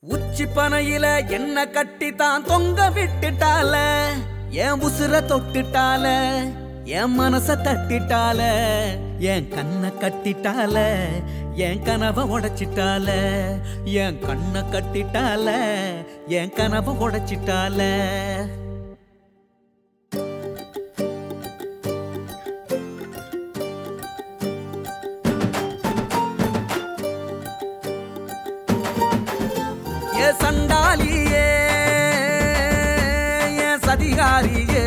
உச்சி பனையில என்ன கட்டி தான் தொங்க விட்டுட்டால என் உசுர தொட்டுட்டால என் மனச தட்டிட்டால என் கண்ணை கட்டிட்டால என் கனவை உடைச்சிட்டால என் கண்ணை கட்டிட்டால என் கனவை உடைச்சிட்டால ஏ சண்டாலியே ஏ சதிகாரியே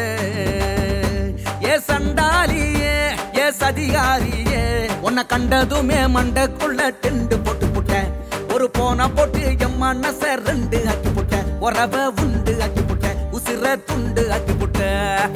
ஏ சண்டாலியே ஏ சதிகாரியே உன்னை கண்டதுமே மண்டக்குள்ள டெண்டு போட்டு புட்டேன் ஒரு போன போட்டு என் மனச ரெண்டு ஆக்கி புட்டேன் உறவ உண்டு ஆக்கி புட்டேன் உசிர துண்டு ஆக்கி புட்டேன்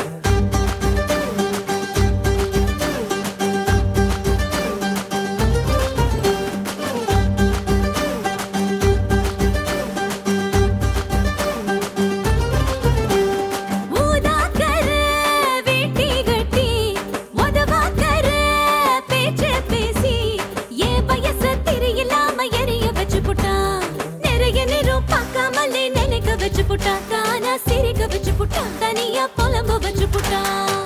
ஊதாக்கர வேட்டி கட்டி உதவாக்கர பேச்சு பேசி ஏ வயச தெரியலாம எரிய வச்சு புட்டா நிறைய நேரம் பார்க்காமலே நினைக்க வச்சு புட்டா தானா சிரிக்க வச்சு புட்டா தனியா புலம்ப வச்சு புட்டா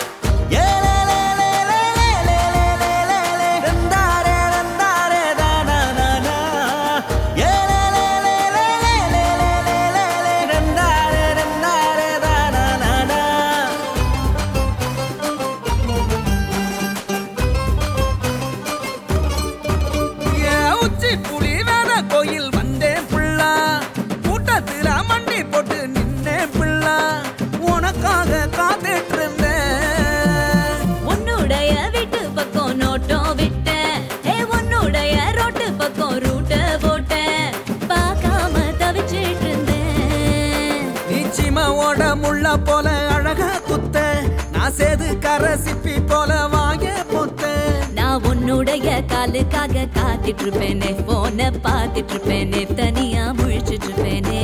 கோயில் வந்தேன் புள்ளா கூட்டத்துல மண்டி போட்டு நின்னேன் புள்ளா உனக்காக காத்துட்டு இருந்தேன் உன்னுடைய வீட்டு பக்கம் நோட்டம் விட்ட ஏ உன்னுடைய ரோட்டு பக்கம் ரூட்ட போட்ட பார்க்காம தவிச்சிட்டு இருந்தேன் நிச்சிமாவோட முள்ள போல அழகா குத்த நான் சேது கரசிப்பி போல வாங்க பொத்த நான் உன்னுடைய காலுக்காக காத்துட்டு இருப்பேனே போன பார்த்துட்டு இருப்பேனே தனியா முழிச்சிட்டு இருப்பேனே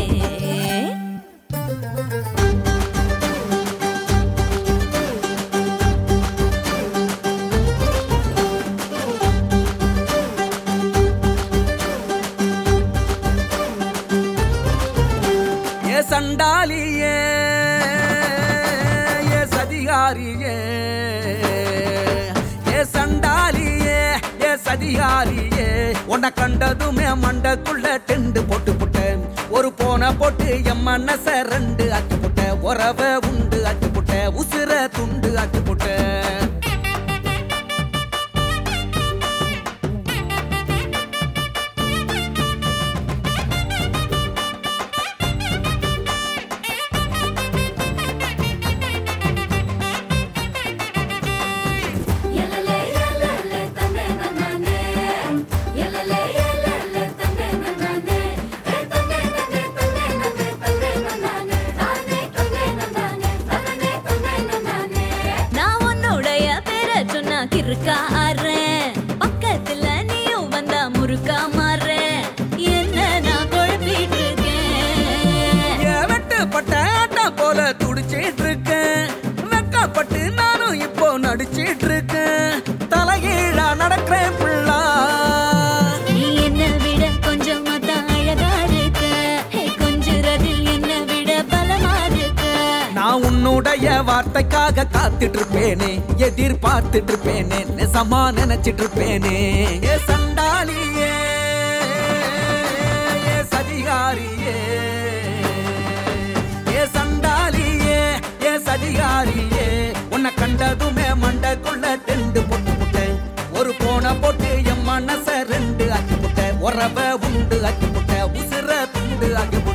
ஏ சண்டாலியே ஏ சதிகாரியே ஏ சண்டாலியே ஏ சதிகாரியே உன்னை கண்டதுமே மண்டக்குள்ள டெண்டு போட்டு புட்டேன் ஒரு போன போட்டு என் மனச ரெண்டு ஆக்கி புட்ட உறவ உண்டு ஆக்கி புட்ட உசுர துண்டு ஆக்கி புட்டேன் நான் உன்னுடைய பேரை சொன்னா கிறுக்கா ஆறேன் பக்கத்துல நீயும் வந்தா முறுக்கா மாறேன் என்ன நான் குழப்பிட்டு இருக்கேன் ஏன் வெட்டுப்பட்ட ஆட்டா போல துடிச்சிட்டு இருக்கேன் வெக்கப்பட்டு நானும் இப்போ நடிச்சிட்டு இருக்கேன் தலைகீழா நடக்கிறேன் புள்ளா நீ என்ன விட கொஞ்சம் தான் அழகா இருக்க ஹே, கொஞ்சுறதில் என்ன விட பலமா இருக்க நான் உன்னுடைய வார்த்தைக்காக காத்துட்டு இருப்பேனே எதிர்பார்த்துட்டு இருப்பேனே நெசமா நினைச்சிட்டு இருப்பேனே ஏ சண்டாலியே ஏ சதிகாரியே ஏ சண்டாலியே ஏ சதிகாரியே உன்னை கண்டதுமே மண்டக்குள்ள டெண்டு போட்டு புட்டேன் ஒரு போன போட்டு என் மனச ரெண்டு ஆக்கி புட்ட உறவ உண்டு ஆக்கி புட்ட உசுர துண்டு ஆக்கி புட்ட